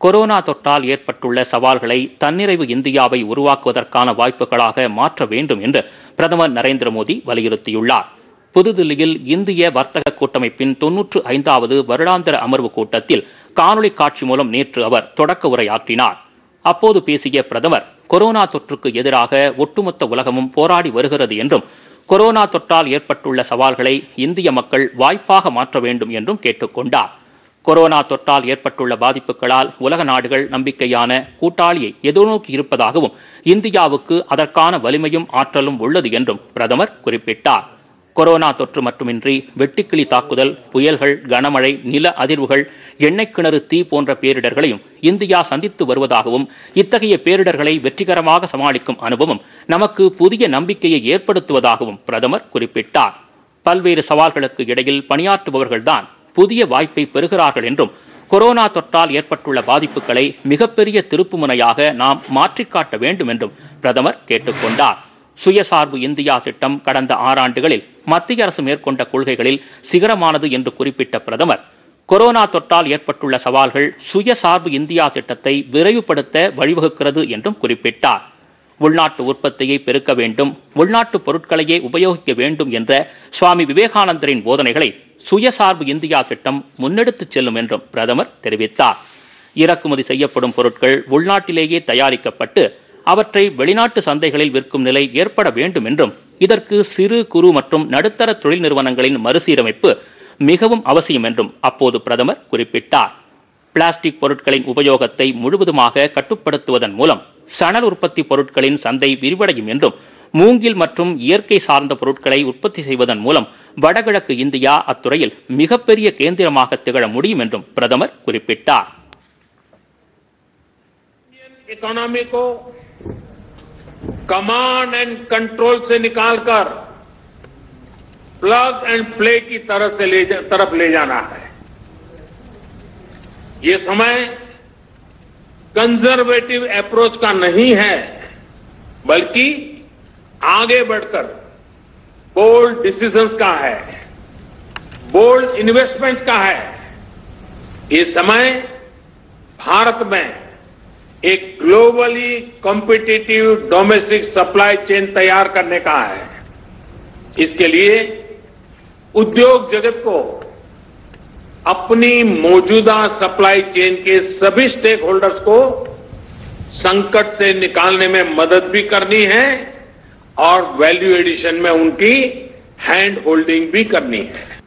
corona தொற்றால் ஏற்பட்டுள்ள சவால்களை தன்னிறைவு இந்தியாவை உருவாக்குவதற்கான வாய்ப்புகளாக மாற்ற வேண்டும் என்று பிரதமர் நரேந்திர மோடி வலியுறுத்தியுள்ளார் புதுதில்லியில் இந்திய வர்த்தக கூட்டமைப்பின் தொன்னூற்று ஐந்தாவது வருடாந்திர அமர்வு கூட்டத்தில் காணொலி காட்சி மூலம் நேற்று அவர் தொடக்க உரையாற்றினார் அப்போது பேசிய பிரதமர் கொரோனா தொற்றுக்கு எதிராக ஒட்டுமொத்த உலகமும் போராடி வருகிறது என்றும் கொரோனா தொற்றால் ஏற்பட்டுள்ள சவால்களை இந்திய மக்கள் வாய்ப்பாக மாற்ற வேண்டும் என்றும் கேட்டுக்கொண்டார் கொரோனா தொற்றால் ஏற்பட்டுள்ள பாதிப்புகளால் உலக நாடுகள் நம்பிக்கையான கூட்டாளியை எதிர்நோக்கி இருப்பதாகவும் இந்தியாவுக்கு அதற்கான வலிமையும் ஆற்றலும் உள்ளது என்றும் பிரதமர் குறிப்பிட்டார் கொரோனா தொற்று மட்டுமின்றி வெட்டுக்கிளி தாக்குதல் புயல்கள் கனமழை நில அதிர்வுகள் எண்ணெய் கிணறு தீ போன்ற பேரிடர்களையும் இந்தியா சந்தித்து வருவதாகவும் இத்தகைய பேரிடர்களை வெற்றிகரமாக சமாளிக்கும் அனுபவம் நமக்கு புதிய நம்பிக்கையை ஏற்படுத்துவதாகவும் பிரதமர் குறிப்பிட்டார் பல்வேறு சவால்களுக்கு இடையில் பணியாற்றுபவர்கள்தான் புதிய வாய்ப்பை பெறுகிறார்கள் என்றும் கொரோனா தொற்றால் ஏற்பட்டுள்ள பாதிப்புகளை மிகப்பெரிய திருப்புமுனையாக நாம் மாற்றிக் காட்ட வேண்டும் என்றும் பிரதமர் கேட்டுக்கொண்டார் சுயசார்பு இந்தியா திட்டம் கடந்த ஆறாண்டுகளில் மத்திய அரசு மேற்கொண்ட கொள்கைகளில் சிகரமானது என்று குறிப்பிட்ட பிரதமர் கொரோனா தொற்றால் ஏற்பட்டுள்ள சவால்கள் சுயசார்பு இந்தியா திட்டத்தை விரைவுபடுத்த வழிவகுக்கிறது என்றும் குறிப்பிட்டார் உள்நாட்டு உற்பத்தியை பெருக்க வேண்டும் உள்நாட்டு பொருட்களையே உபயோகிக்க வேண்டும் என்ற சுவாமி விவேகானந்தரின் போதனைகளை சுயசார்பு இந்தியா திட்டம் முன்னெடுத்துச் செல்லும் என்றும் பிரதமர் தெரிவித்தார் இறக்குமதி செய்யப்படும் பொருட்கள் உள்நாட்டிலேயே தயாரிக்கப்பட்டு அவற்றை வெளிநாட்டு சந்தைகளில் விற்கும் நிலை ஏற்பட வேண்டும் என்றும் இதற்கு சிறு குறு மற்றும் நடுத்தர தொழில் நிறுவனங்களின் மறுசீரமைப்பு மிகவும் அவசியம் என்றும் அப்போது பிரதமர் குறிப்பிட்டார் பிளாஸ்டிக் பொருட்களின் உபயோகத்தை முழுவதுமாக கட்டுப்படுத்துவதன் மூலம் சணல் உற்பத்தி பொருட்களின் சந்தை விரிவடையும் என்றும் மூங்கில் மற்றும் இயற்கை சார்ந்த பொருட்களை உற்பத்தி செய்வதன் மூலம் வடகிழக்கு இந்தியா அத்துறையில் மிகப்பெரிய கேந்திரமாக திகழ முடியும் என்றும் பிரதமர் குறிப்பிட்டார் इकोनॉमी को कमांड एंड कंट्रोल से निकालकर प्लग एंड प्ले की तरफ से ले जा, तरफ ले जाना है ये समय कंजर्वेटिव अप्रोच का नहीं है बल्कि आगे बढ़कर बोल्ड डिसीजंस का है बोल्ड इन्वेस्टमेंट्स का है ये समय भारत में एक globally competitive domestic supply chain तैयार करने का है इसके लिए उद्योग जगत को अपनी मौजूदा सप्लाई चेन के सभी स्टेक होल्डर्स को संकट से निकालने में मदद भी करनी है और वैल्यू एडिशन में उनकी हैंड होल्डिंग भी करनी है